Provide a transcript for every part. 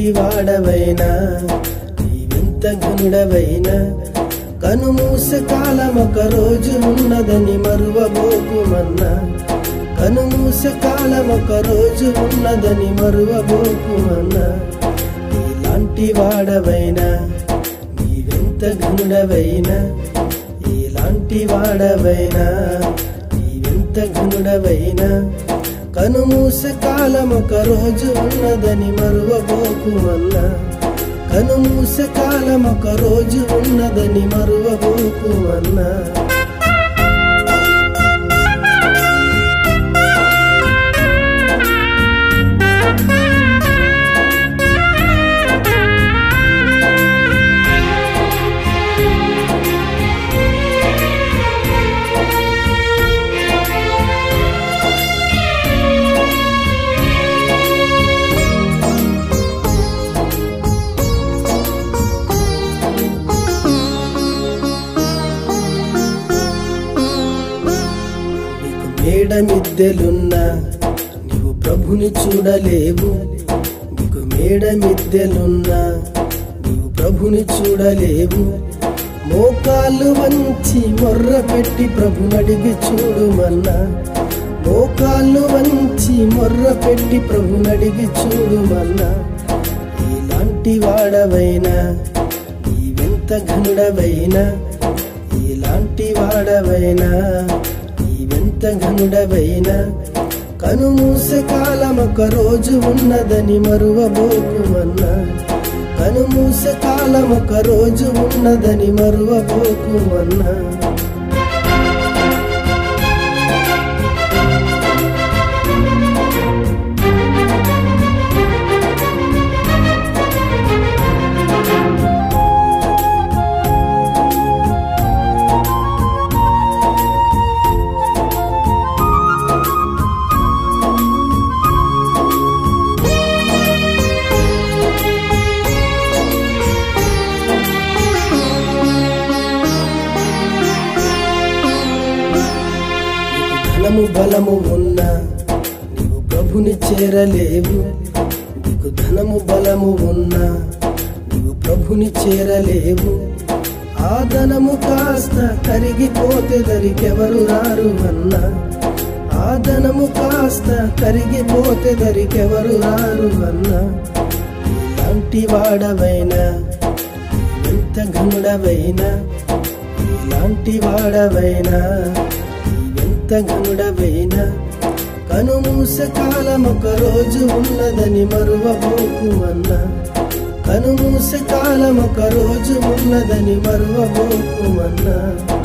వాడవైనా నీవెంత ఘనుడవైనా కనుమూస కాలం ఒక రోజు ఉన్నదని మరువబోకుమన్నా కనుమూస కాలం ఒక రోజు ఉన్నదని మరువబోకుమన్నా ఇలాంటి వాడవైనా నీవెంత ఘనుడవైనా ఇలాంటి వాడవైనా నీవెంత ఘనుడవైనా కనుమూస కాలం ఒక రోజు ఉన్నదని మరువబోకుమన్నా కనుమూస కాలం ఒక రోజు ఉన్నదని మరువబోకుమన్నా నీకు మేడ మిద్దెలున్నా నీవు ప్రభుని చూడలేవు నీకు మేడ మిద్దెలున్నా నీవు ప్రభుని చూడలేవు మోకాళ్ళు వంచి మొర్ర పెట్టి ప్రభునడిగి చూడుమన్నా మోకాళ్ళు వంచి మొర్ర పెట్టి ప్రభునడిగి చూడుమన్నా ఇలాంటి వాడవైనా నీవెంత ఘనుడవైనా ఇలాంటి వాడవైనా నీవెంత ఘనుడవైనా కనుమూస కాలం ఒక రోజు ఉన్నదని మరువబోకుమన్నా కనుమూస కాలం ఒక రోజు ఉన్నదని మరువబోకుమన్నా నీకు ధనము బలము ఉన్నా నీవు ప్రభుని చేరలేవు నీకు ధనము బలము ఉన్నా నీవు ప్రభుని చేరలేవు ఆ ధనము కాస్త కరిగిపోతే దరికెవరు రారు అన్నా ఆ ధనము కాస్త కరిగిపోతే దరికెవరు రారు అన్నా ఇలాంటి వాడవైనా ఎంత ఘనుడవైనా ఇలాంటి వాడవైనా నీవెంత ఘనుడవైనా కనుమూస కాలం ఒక రోజు ఉన్నదని మరువబోకుమన్నా కనుమూస కాలం ఒక రోజు ఉన్నదని మరువబోకుమన్నా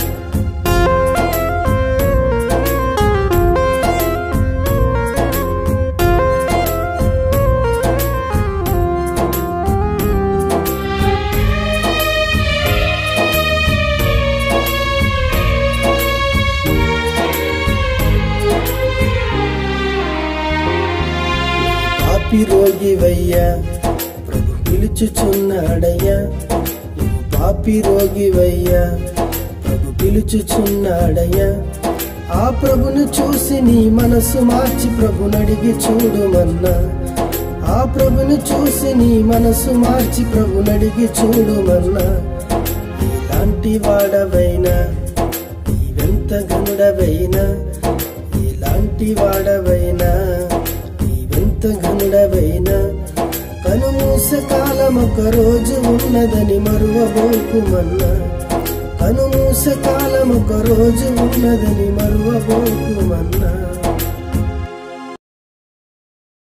పాపి రోగివయ్యా ప్రభు పిలుచుచున్నాడయ్యా నువ్వు పాపి రోగివయ్యా ప్రభు పిలుచుచున్నాడయ్యా ఆ ప్రభును చూసి నీ మనసు మార్చి ప్రభునడిగి చూడుమన్నా ఆ ప్రభును చూసి నీ మనసు మార్చి ప్రభునడిగి చూడుమన్నా ఇలాంటి వాడవైనా నీవెంత ఘనుడవైనా ఇలాంటి వాడవైనా నీవెంత ఘనుడవైనా కనుమూస కాలం ఒక రోజు ఉన్నదని మరువబోకుమన్నా కనుమూస కాలం ఒక రోజు ఉన్నదని మరువబోకుమన్నా